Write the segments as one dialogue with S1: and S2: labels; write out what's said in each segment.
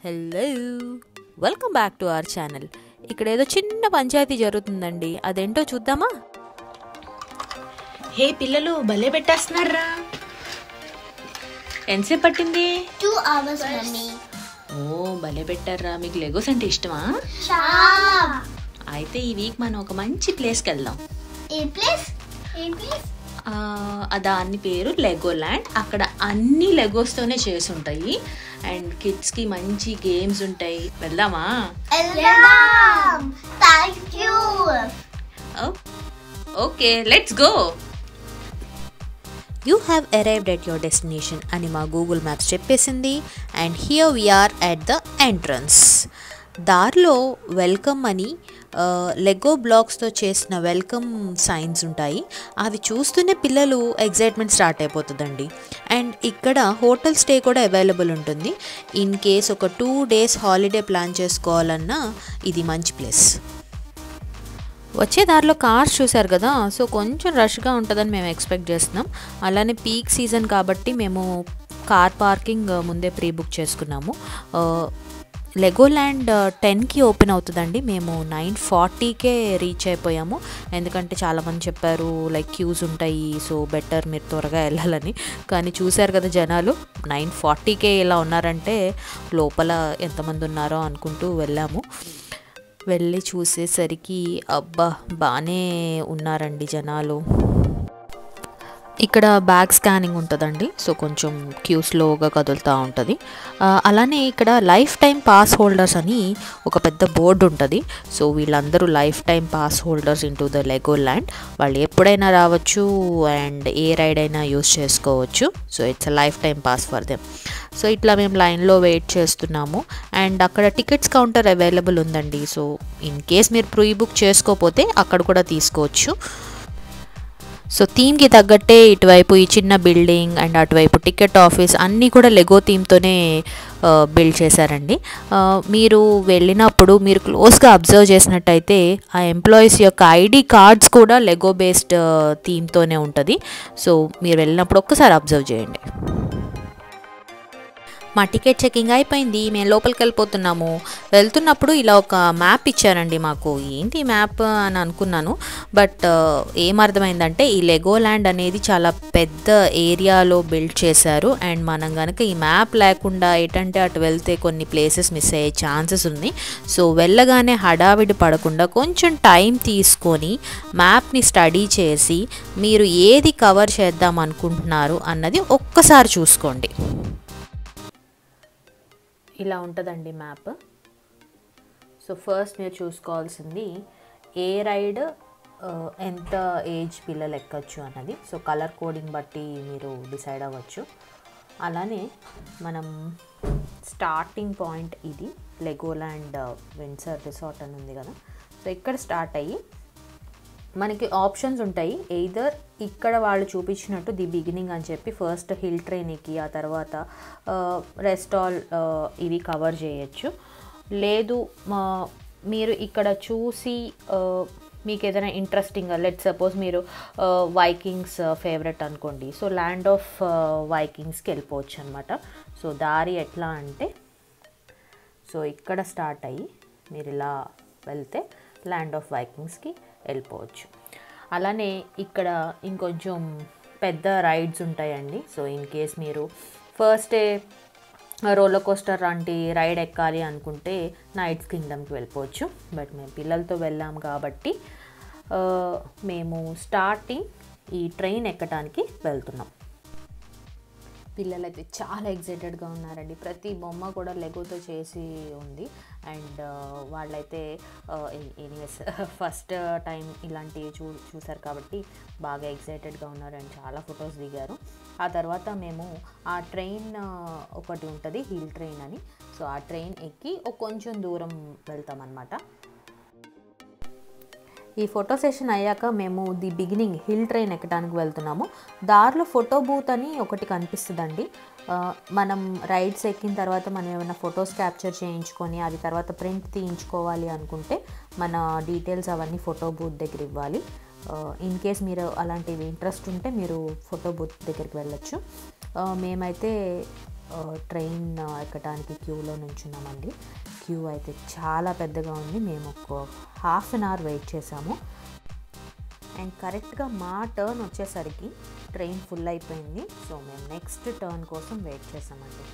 S1: hello welcome back to our channel ఇక్కడ ఏదో చిన్న పంచాయతీ జరుగుతుందండి అదేంటో చూద్దామా
S2: హే పిల్లలు భలే పెట్టేస్తున్నారా ఎంతసేపు పట్టింది
S3: టూ అవర్స్ మమ్మీ
S2: ఓ భలే పెట్టారా మీకు లెగోస్ అంటే ఇష్టమా
S3: చాలా
S2: అయితే ఈ వీక్ మనం ఒక మంచి ప్లేస్కి వెళ్దాం
S3: ఏ ప్లేస్ ఏ ప్లేస్
S2: ఆ, ఆ దాని పేరు లెగో ల్యాండ్ అక్కడ అన్ని లెగోస్తోనే చేసి ఉంటాయి అండ్ కిడ్స్కి మంచి గేమ్స్ ఉంటాయి వెళ్దామా
S3: వెళ్దాం thank you
S2: okay let's go
S1: you have arrived at your destination అని మా గూగుల్ మ్యాప్స్ చెప్పేసింది and here we're at the entrance దారిలో వెల్కమ్ అని లెగో బ్లాక్స్తో చేసిన వెల్కమ్ సైన్స్ ఉంటాయి అవి చూస్తూనే పిల్లలు ఎగ్జైట్మెంట్ స్టార్ట్ అయిపోతుందండి అండ్ ఇక్కడ హోటల్ స్టే కూడా అవైలబుల్ ఉంటుంది ఇన్ కేస్ ఒక టూ డేస్ హాలిడే ప్లాన్ చేసుకోవాలన్నా ఇది మంచి ప్లేస్ వచ్చే దారిలో కార్స్ చూశారు కదా సో కొంచెం రష్గా ఉంటుందని మేము ఎక్స్పెక్ట్ చేస్తున్నాం అలానే పీక్ సీజన్ కాబట్టి మేము కార్ పార్కింగ్ ముందే ప్రీ బుక్ చేసుకున్నాము లెగోల్యాండ్ టెన్కి ఓపెన్ అవుతుందండి మేము నైన్ ఫార్టీకే రీచ్ అయిపోయాము ఎందుకంటే చాలామంది చెప్పారు లైక్ క్యూస్ ఉంటాయి సో బెటర్ మీరు త్వరగా వెళ్ళాలని కానీ చూశారు కదా జనాలు నైన్ ఫార్టీకే ఇలా ఉన్నారంటే లోపల ఎంతమంది ఉన్నారో అనుకుంటూ వెళ్ళాము వెళ్ళి చూసేసరికి అబ్బా బాగానే ఉన్నారండి జనాలు ఇక్కడ బ్యాగ్ స్కానింగ్ ఉంటుందండి సో కొంచెం క్యూ స్లోగా కదులుతూ ఉంటుంది ఆ, అలానే ఇక్కడ లైఫ్ టైం పాస్ హోల్డర్స్ అని ఒక పెద్ద బోర్డు ఉంటుంది సో వీళ్ళందరూ lifetime pass holders into the Legoland వాళ్ళు ఎప్పుడైనా రావచ్చు అండ్ ఏ రైడ్ అయినా యూస్ చేసుకోవచ్చు so it's a lifetime pass for them so ఇట్లా మేము లైన్లో వెయిట్ చేస్తున్నాము అండ్ అక్కడ టికెట్స్ కౌంటర్ అవైలబుల్ ఉందండి సో ఇన్ కేస్ మీరు ప్రీ బుక్ చేసుకోకపోతే అక్కడ కూడా తీసుకోవచ్చు సో థీమ్కి తగ్గట్టే ఇటువైపు ఈ చిన్న బిల్డింగ్ అండ్ అటువైపు టికెట్ ఆఫీస్ అన్నీ కూడా లెగో థీమ్తోనే బిల్డ్ చేశారండి ఆ, మీరు వెళ్ళినప్పుడు మీరు క్లోజ్గా అబ్జర్వ్ చేసినట్టయితే ఆ ఎంప్లాయీస్ యొక్క ఐడి కార్డ్స్ కూడా లెగో బేస్డ్ థీమ్తోనే ఉంటుంది సో మీరు వెళ్ళినప్పుడు ఒక్కసారి అబ్జర్వ్ చేయండి మా టికెట్ చెకింగ్ అయిపోయింది మేము లోపలికి వెళ్ళిపోతున్నాము వెళ్తున్నప్పుడు ఇలా ఒక మ్యాప్ ఇచ్చారండి మాకు ఏంటి మ్యాప్ అని అనుకున్నాను బట్ ఏం అర్థమైందంటే ఈ లెగో ల్యాండ్ అనేది చాలా పెద్ద ఏరియాలో బిల్డ్ చేశారు అండ్ మనం కనుక ఈ మ్యాప్ లేకుండా ఎటంటే అటు వెళ్తే కొన్ని ప్లేసెస్ మిస్ అయ్యే ఛాన్సెస్ ఉంది సో వెళ్ళగానే హడావిడి పడకుండా కొంచెం టైం తీసుకొని మ్యాప్ని స్టడీ చేసి మీరు ఏది కవర్ చేద్దాం అనుకుంటున్నారు అన్నది ఒక్కసారి చూసుకోండి ఇలా ఉంటుందండి మ్యాప్ సో ఫస్ట్ మీరు చూసుకోవాల్సింది ఏ రైడ్ ఆ, ఎంత ఏజ్ పిల్లలు ఎక్కచ్చు అన్నది సో కలర్ కోడింగ్ బట్టి మీరు డిసైడ్ అవ్వచ్చు అలానే మనం స్టార్టింగ్ పాయింట్ ఇది లెగోల్యాండ్ విన్సర్ రిసార్ట్ అని ఉంది కదా సో ఇక్కడ స్టార్ట్ అయ్యి మనకి ఆప్షన్స్ ఉంటాయి ఎయిదర్ ఇక్కడ వాళ్ళు చూపించినట్టు ది బిగినింగ్ అని చెప్పి ఫస్ట్ హిల్ ట్రైన్ ఎక్కి ఆ తర్వాత రెస్ట్ ఆల్ ఇవి కవర్ చేయొచ్చు లేదు మా- మీరు ఇక్కడ చూసి ఆ, మీకు ఏదైనా ఇంట్రెస్టింగ్ లెట్ సపోజ్ మీరు వైకింగ్స్ ఫేవరెట్ అనుకోండి సో ల్యాండ్ ఆఫ్ వైకింగ్స్కి వెళ్ళిపోవచ్చు అనమాట సో దారి ఎట్లా అంటే సో ఇక్కడ స్టార్ట్ అయ్యి మీరు ఇలా వెళ్తే ల్యాండ్ ఆఫ్ వైకింగ్స్కి వెళ్ళిపోవచ్చు అలానే ఇక్కడ ఇంకొంచెం పెద్ద రైడ్స్ ఉంటాయండి సో ఇన్ కేస్ మీరు ఫస్ట్ డే రోలర్ కోస్టర్ లాంటి రైడ్ ఎక్కాలి అనుకుంటే నైట్స్ కింగ్డమ్కి వెళ్ళిపోవచ్చు బట్ మేము పిల్లలతో వెళ్ళాం కాబట్టి ఆ, మేము స్టార్టింగ్ ఈ ట్రైన్ ఎక్కడానికి వెళ్తున్నాం పిల్లలైతే చాలా ఎగ్జైటెడ్గా ఉన్నారండి ప్రతి బొమ్మ కూడా లెగోతో చేసి ఉంది అండ్ వాళ్ళైతే ఎనీవేస్ ఫస్ట్ టైం ఇలాంటివి చూ చూసారు కాబట్టి బాగా ఎగ్జైటెడ్గా ఉన్నారు అండ్ చాలా ఫొటోస్ దిగారు ఆ తర్వాత మేము ఆ ట్రైన్ ఒకటి ఉంటుంది హిల్ ట్రైన్ అని సో ఆ ట్రైన్ ఎక్కి ఒక కొంచెం దూరం వెళ్తామన్నమాట ఈ ఫోటో సెషన్ అయ్యాక మేము ది బిగినింగ్ హిల్ ట్రైన్ ఎక్కడానికి వెళ్తున్నాము దారిలో ఫోటో బూత్ అని ఒకటి కనిపిస్తుందండి ఆ, మనం రైడ్స్ ఎక్కిన తర్వాత మనం ఏమైనా ఫొటోస్ క్యాప్చర్ చేయించుకొని అవి తర్వాత ప్రింట్ తీయించుకోవాలి అనుకుంటే మన డీటెయిల్స్ అవన్నీ ఫోటో బూత్ దగ్గర ఇవ్వాలి ఇన్ కేస్ మీరు అలాంటివి ఇంట్రెస్ట్ ఉంటే మీరు ఫోటో బూత్ దగ్గరికి వెళ్ళొచ్చు ఆ, మేమైతే ట్రైన్ ఎక్కడానికి క్యూలో నుంచున్నామండి క్యూ అయితే చాలా పెద్దగా ఉంది మేము ఒక హాఫ్ అన్ అవర్ వెయిట్ చేసాము అండ్ కరెక్ట్గా మా టర్న్ వచ్చేసరికి ట్రైన్ ఫుల్ అయిపోయింది సో మేము నెక్స్ట్ టర్న్ కోసం వెయిట్ చేసామండి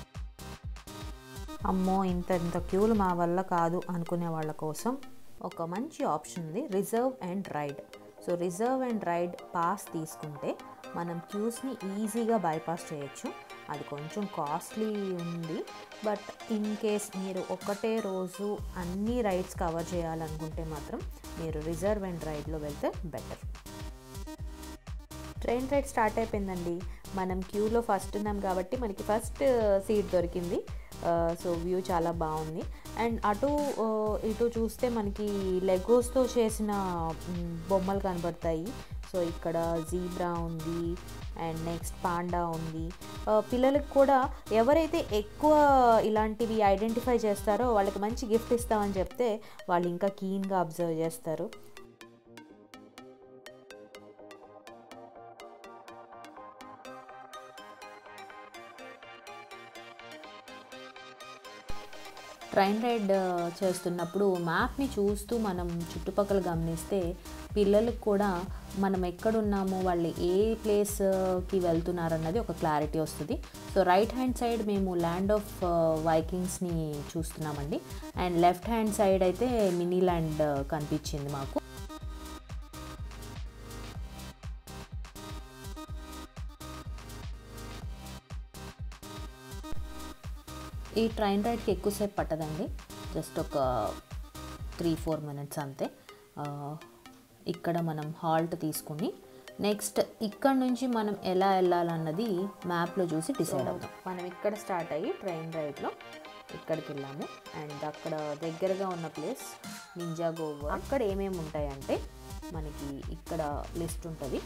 S1: అమ్మో ఇంత ఇంత క్యూలు మా వల్ల కాదు అనుకునే వాళ్ళ కోసం ఒక మంచి ఆప్షన్ ఉంది reserve and ride so reserve and ride pass తీసుకుంటే మనం క్యూస్ని ఈజీగా బైపాస్ చేయొచ్చు అది కొంచెం కాస్ట్లీ ఉంది బట్ ఇన్ కేస్ మీరు ఒకటే రోజు అన్ని రైడ్స్ కవర్ చేయాలనుకుంటే మాత్రం మీరు రిజర్వ్ అండ్ రైడ్లో వెళ్తే బెటర్ ట్రైన్ రైడ్ స్టార్ట్ అయిపోయిందండి మనం క్యూలో ఫస్ట్ ఉన్నాం కాబట్టి మనకి ఫస్ట్ సీట్ దొరికింది సో వ్యూ చాలా బాగుంది అండ్ అటు ఆ, ఇటు చూస్తే మనకి లెగోస్తో చేసిన మ్, బొమ్మలు కనబడతాయి సో ఇక్కడ జీబ్రా ఉంది అండ్ నెక్స్ట్ పాండా ఉంది ఆ, పిల్లలకు కూడా ఎవరైతే ఎక్కువ ఇలాంటివి ఐడెంటిఫై చేస్తారో వాళ్ళకి మంచి గిఫ్ట్ ఇస్తామని చెప్తే వాళ్ళు ఇంకా కీన్గా అబ్జర్వ్ చేస్తారు ట్రైన్ రైడ్ ఆ, చేస్తున్నప్పుడు మ్యాప్ని చూస్తూ మనం చుట్టుపక్కల గమనిస్తే పిల్లలకు కూడా మనం ఎక్కడున్నాము వాళ్ళు ఏ ప్లేస్కి వెళ్తున్నారు అన్నది ఒక క్లారిటీ వస్తుంది సో రైట్ హ్యాండ్ సైడ్ మేము ల్యాండ్ ఆఫ్ వైకింగ్స్ని చూస్తున్నామండి అండ్ లెఫ్ట్ హ్యాండ్ సైడ్ అయితే మినీ ల్యాండ్ కనిపించింది మాకు ఈ ట్రైన్ రైడ్కి ఎక్కువసేపు పట్టదండి జస్ట్ ఒక త్రీ ఫోర్ మినిట్స్ అంతే ఆ, ఇక్కడ మనం హాల్ట్ తీసుకుని నెక్స్ట్ ఇక్కడ నుంచి మనం ఎలా వెళ్ళాలన్నది మ్యాప్లో చూసి డిసైడ్ అవుతాం మనం ఇక్కడ స్టార్ట్ అయ్యి ట్రైన్ రైడ్లో ఇక్కడికి వెళ్ళాము అండ్ అక్కడ దగ్గరగా ఉన్న ప్లేస్ నింజా గోవా అక్కడ ఏమేమి ఉంటాయంటే మనకి ఇక్కడ లిస్ట్ ఉంటుంది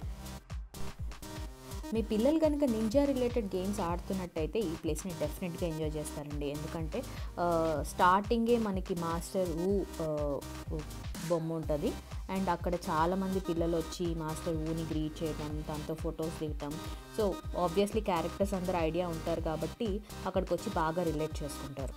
S1: మీ పిల్లలు కనుక నింజా రిలేటెడ్ గేమ్స్ ఆడుతున్నట్టయితే ఈ ప్లేస్ని డెఫినెట్గా ఎంజాయ్ చేస్తారండి ఎందుకంటే ఆ, స్టార్టింగే మనకి మాస్టర్ ఊ ఆ, ఊ బొమ్మ ఉంటుంది అండ్ అక్కడ చాలామంది పిల్లలు వచ్చి మాస్టర్ ఊని గ్రీట్ చేయడం దాంతో ఫొటోస్ దిగటం సో ఆబ్వియస్లీ క్యారెక్టర్స్ అందరు ఐడియా ఉంటారు కాబట్టి అక్కడికి వచ్చి బాగా రిలేట్ చేసుకుంటారు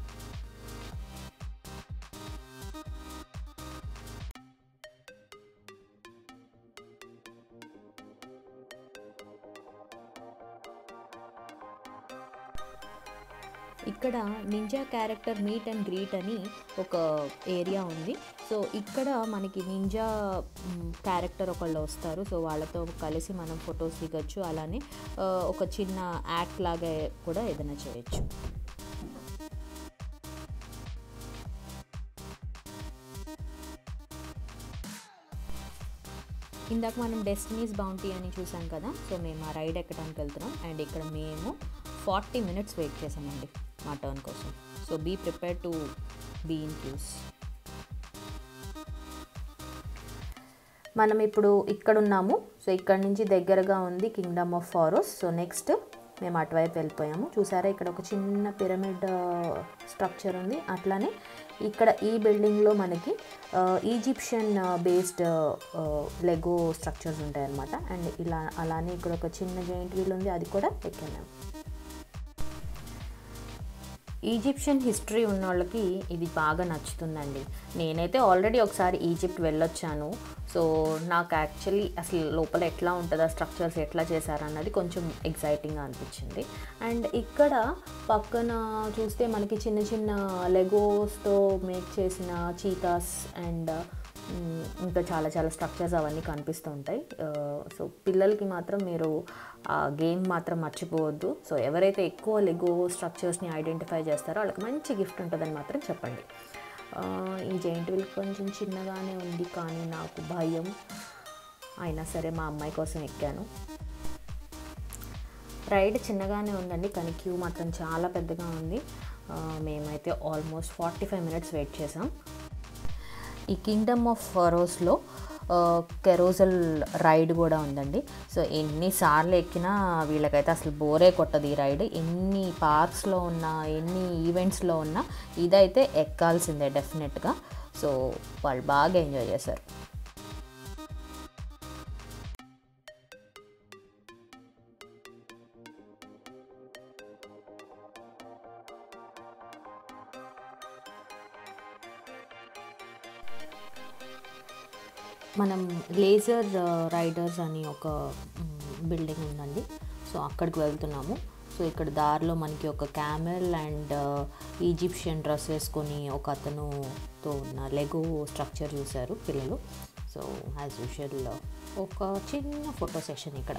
S1: ఇక్కడ ninja character meet and greet అని ఒక ఏరియా ఉంది సో ఇక్కడ మనకి నింజా క్యారెక్టర్ ఒకళ్ళు వస్తారు సో వాళ్ళతో కలిసి మనం ఫొటోస్ దిగొచ్చు అలానే ఆ, ఒక చిన్న యాక్ట్ లాగా కూడా ఏదైనా చేయొచ్చు ఇందాక మనం డెస్టినీస్ బౌంటీ అని చూసాం కదా సో మేము ఆ రైడ్ ఎక్కడానికి వెళ్తున్నాం అండ్ ఇక్కడ మేము ఫార్టీ మినిట్స్ వెయిట్ చేసామండి మా టర్న్ కోసం so be prepare to be in queues మనం ఇప్పుడు ఇక్కడ ఉన్నాము సో ఇక్కడ నుంచి దగ్గరగా ఉంది kingdom of Pharaohs so next మేము అటువైపు వెళ్ళిపోయాము చూసారా ఇక్కడ ఒక చిన్న పిరమిడ్ స్ట్రక్చర్ ఉంది అట్లానే ఇక్కడ ఈ బిల్డింగ్లో మనకి ఈజిప్షియన్ బేస్డ్ లెగో స్ట్రక్చర్స్ ఉంటాయి అన్నమాట అండ్ ఇలా అలానే ఇక్కడ ఒక చిన్న జైంట్ వీల్ ఉంది అది కూడా ఎక్కాము ఈజిప్షియన్ హిస్టరీ ఉన్న వాళ్ళకి ఇది బాగా నచ్చుతుందండి నేనైతే ఆల్రెడీ ఒకసారి ఈజిప్ట్ వెళ్ళొచ్చాను సో నాకు యాక్చువల్లీ అసలు లోపల ఎట్లా ఉంటుంది ఆ స్ట్రక్చర్స్ ఎట్లా చేశారన్నది కొంచెం ఎగ్జైటింగ్గా అనిపించింది అండ్ ఇక్కడ పక్కన చూస్తే మనకి చిన్న చిన్న లెగోస్తో మేక్ చేసిన చీతాస్ అండ్ మ్, ఇంకా చాలా చాలా స్ట్రక్చర్స్ అవన్నీ కనిపిస్తూ ఉంటాయి సో పిల్లలకి మాత్రం మీరు ఆ గేమ్ మాత్రం మర్చిపోవద్దు సో ఎవరైతే ఎక్కువ లెగో స్ట్రక్చర్స్ని ఐడెంటిఫై చేస్తారో వాళ్ళకి మంచి గిఫ్ట్ ఉంటుందని మాత్రం చెప్పండి ఆ, ఈ జైంట్ వీల్ కొంచెం చిన్నగానే ఉంది కానీ నాకు భయం అయినా సరే మా అమ్మాయి కోసం ఎక్కాను రైడ్ చిన్నగానే ఉందండి కానీ క్యూ మాత్రం చాలా పెద్దగా ఉంది ఆ, మేమైతే almost forty five minutes wait చేసాం ఈ కింగ్డమ్ ఆఫ్ ఫరోస్లో కెరోజల్ రైడ్ కూడా ఉందండి సో ఎన్నిసార్లు ఎక్కినా వీళ్ళకైతే అసలు బోరే కొట్టదు ఈ రైడ్ ఎన్ని పార్క్స్లో ఉన్నా ఎన్ని ఈవెంట్స్లో ఉన్నా ఇదైతే ఎక్కాల్సిందే డెఫినెట్గా సో వాళ్ళు బాగా ఎంజాయ్ చేశారు మనం లేజర్ రైడర్స్ అని ఒక బిల్డింగ్ ఉందండి సో అక్కడికి వెళ్తున్నాము సో ఇక్కడ దారిలో మనకి ఒక క్యామెల్ అండ్ ఈజిప్షియన్ డ్రెస్ వేసుకొని ఒక అతనుతో ఉన్న లెగో స్ట్రక్చర్ చూశారు పిల్లలు సో యాజ్ యూజువల్ ఒక చిన్న ఫోటో సెషన్ ఇక్కడ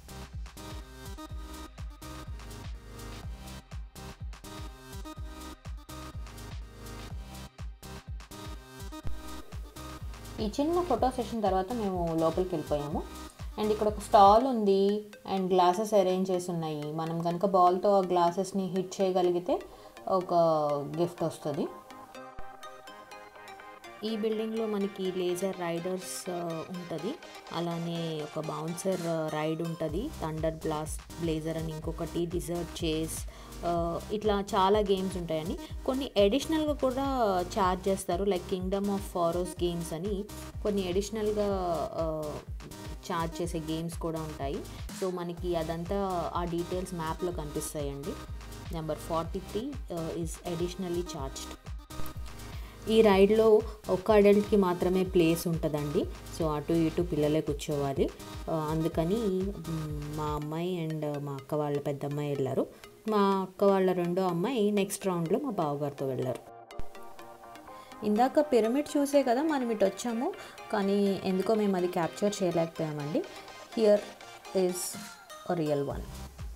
S1: ఈ చిన్న ఫోటో సెషన్ తర్వాత మేము లోపలికి వెళ్ళిపోయాము అండ్ ఇక్కడ ఒక స్టాల్ ఉంది అండ్ గ్లాసెస్ అరేంజ్ చేసి ఉన్నాయి మనం కనుక బాల్తో ఆ గ్లాసెస్ని హిట్ చేయగలిగితే ఒక గిఫ్ట్ వస్తుంది ఈ బిల్డింగ్లో మనకి లేజర్ రైడర్స్ ఉంటుంది అలానే ఒక బౌన్సర్ రైడ్ ఉంటుంది థండర్ బ్లాస్ట్ బ్లేజర్ అని ఇంకొకటి డిజర్ట్ చేస్ ఇట్లా చాలా గేమ్స్ ఉంటాయని కొన్ని అడిషనల్గా కూడా ఛార్జ్ చేస్తారు like kingdom of Pharaohs games అని కొన్ని అడిషనల్గా ఛార్జ్ చేసే గేమ్స్ కూడా ఉంటాయి సో మనకి అదంతా ఆ డీటెయిల్స్ మ్యాప్లో కనిపిస్తాయండి number forty three is additionally charged ఈ రైడ్లో ఒక్క అడల్ట్కి మాత్రమే ప్లేస్ ఉంటుందండి సో అటు ఇటు పిల్లలే కూర్చోవాలి ఆ, అందుకని మ్, మా అమ్మాయి అండ్ మా అక్క వాళ్ళ పెద్ద అమ్మాయి వెళ్ళారు మా అక్క వాళ్ళ రెండో అమ్మాయి నెక్స్ట్ రౌండ్లో మా బావగారితో వెళ్ళారు ఇందాక పిరమిడ్ చూసే కదా మనం ఇటు వచ్చాము కానీ ఎందుకో మేము అది క్యాప్చర్ చేయలేకపోయామండి here is real one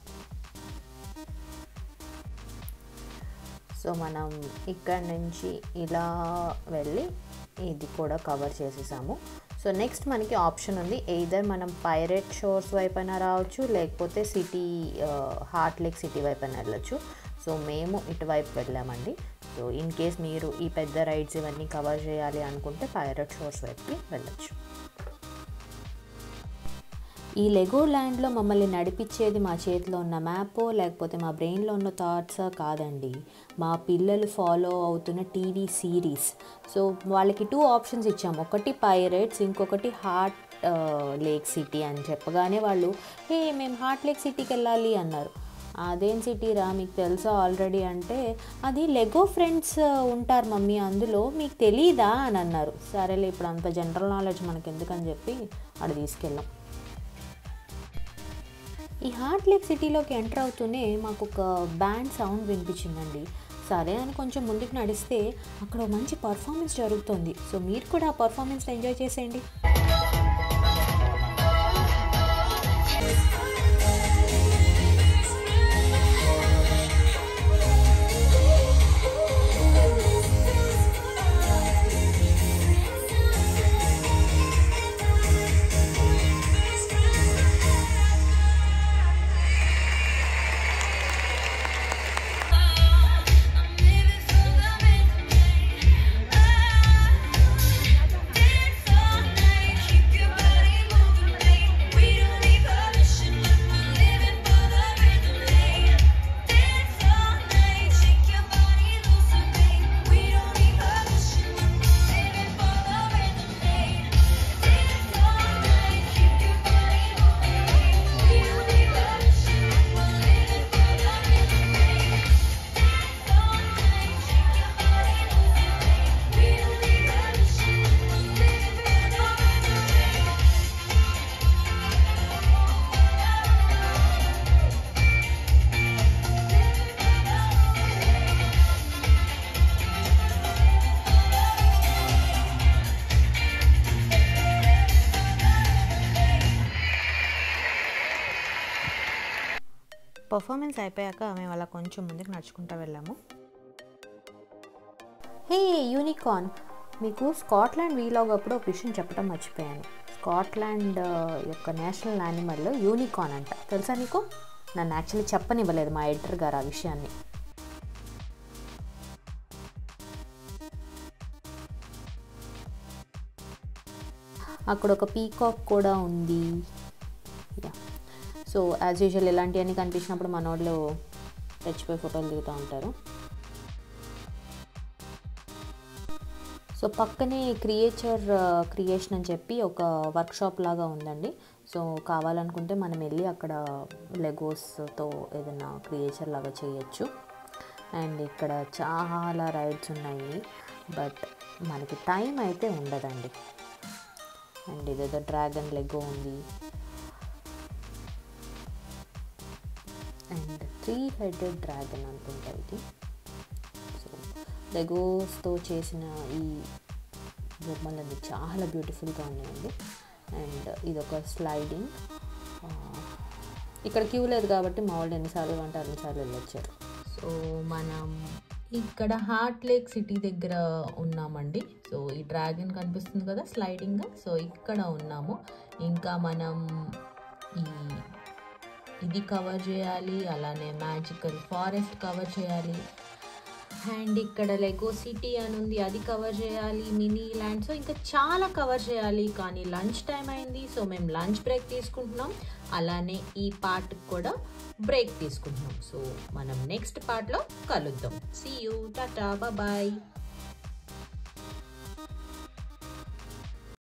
S1: so మనం ఇక్కడ నుంచి ఇలా వెళ్ళి ఇది కూడా కవర్ చేసేసాము సో నెక్స్ట్ మనకి ఆప్షన్ ఉంది ఎయిదర్ మనం పైరెట్ షోర్స్ వైపున రావచ్చు లేకపోతే సిటీ హార్ట్ లేక్ సిటీ వైపున వెళ్ళచ్చు సో మేము ఇటువైపు వెళ్ళామండి సో ఇన్ కేస్ మీరు ఈ పెద్ద రైడ్స్ ఇవన్నీ కవర్ చేయాలి అనుకుంటే పైరెట్ షోర్స్ వైపుకి వెళ్ళచ్చు ఈ లెగో ల్యాండ్లో మమ్మల్ని నడిపించేది మా చేతిలో ఉన్న మ్యాపో లేకపోతే మా బ్రెయిన్లో ఉన్న థాట్సా కాదండి మా పిల్లలు ఫాలో అవుతున్న టీవీ సిరీస్ సో వాళ్ళకి టూ ఆప్షన్స్ ఇచ్చాము ఒకటి పైరేట్స్ ఇంకొకటి హార్ట్ లేక్ సిటీ అని చెప్పగానే వాళ్ళు హే మేము హార్ట్ లేక్ సిటీకి వెళ్ళాలి అన్నారు అదేం సిటీ రా మీకు తెలుసా ఆల్రెడీ అంటే అది లెగో ఫ్రెండ్స్ ఉంటారు మమ్మీ అందులో మీకు తెలీదా అని అన్నారు సరేలే ఇప్పుడు అంత జనరల్ నాలెడ్జ్ మనకి ఎందుకని చెప్పి అక్కడ తీసుకెళ్ళాం ఈ హార్ట్ లేక్ సిటీలోకి ఎంటర్ అవుతూనే మాకు ఒక బ్యాండ్ సౌండ్ వినిపించిందండి సరే అని కొంచెం ముందుకు నడిస్తే అక్కడ ఒక మంచి పర్ఫార్మెన్స్ జరుగుతుంది సో మీరు కూడా ఆ పర్ఫార్మెన్స్ ఎంజాయ్ చేసేయండి పర్ఫార్మెన్స్ అయిపోయాక మేము అలా కొంచెం ముందుకు నడుచుకుంటూ వెళ్ళాము హే యూనికార్న్ మీకు స్కాట్లాండ్ వీలాగ్ అప్పుడు ఒక విషయం చెప్పడం మర్చిపోయాను స్కాట్లాండ్ ఆ, యొక్క నేషనల్ యానిమల్ యూనికార్న్ అంట తెలుసా నీకు నన్ను యాక్చువల్లీ చెప్పనివ్వలేదు మా ఎడిటర్ గారు ఆ విషయాన్ని అక్కడ ఒక పీకాక్ కూడా ఉంది యా సో యాజ్ యూజువల్ ఇలాంటివన్నీ కనిపించినప్పుడు మన వాళ్ళు తెచ్చిపోయి ఫోటోలు దిగుతూ ఉంటారు సో పక్కనే క్రియేచర్ క్రియేషన్ అని చెప్పి ఒక వర్క్షాప్ లాగా ఉందండి సో కావాలనుకుంటే మనం వెళ్ళి అక్కడ లెగోస్తో ఏదైనా క్రియేచర్ లాగా చేయొచ్చు అండ్ ఇక్కడ చాలా రైడ్స్ ఉన్నాయి బట్ మనకి టైం అయితే ఉండదండి అండ్ ఇదేదో డ్రాగన్ లెగో ఉంది అండ్ త్రీ హెడెడ్ డ్రాగన్ అనుకుంటా ఇది సో లెగోస్తో చేసిన ఈ బొమ్మలన్నీ చాలా బ్యూటిఫుల్గా ఉన్నాయండి అండ్ ఇదొక స్లైడింగ్ ఇక్కడ క్యూ లేదు కాబట్టి మా వాళ్ళు ఎన్నిసార్లు అంటే అన్నిసార్లు వెళ్ళొచ్చారు సో మనం ఇక్కడ హార్ట్ లేక్ సిటీ దగ్గర ఉన్నామండి సో ఈ డ్రాగన్ కనిపిస్తుంది కదా స్లైడింగ్ సో ఇక్కడ ఉన్నాము ఇంకా మనం ఈ ఇది కవర్ చేయాలి అలానే మ్యాజికల్ ఫారెస్ట్ కవర్ చేయాలి అండ్ ఇక్కడ లెగో సిటీ అని ఉంది అది కవర్ చేయాలి మినీ ల్యాండ్ సో ఇంకా చాలా కవర్ చేయాలి కానీ లంచ్ టైం అయింది సో మేము లంచ్ బ్రేక్ తీసుకుంటున్నాం అలానే ఈ పార్ట్ కూడా బ్రేక్ తీసుకుంటున్నాం సో మనం నెక్స్ట్ పార్ట్లో కలుద్దాం సీ యూ టాటా బాయ్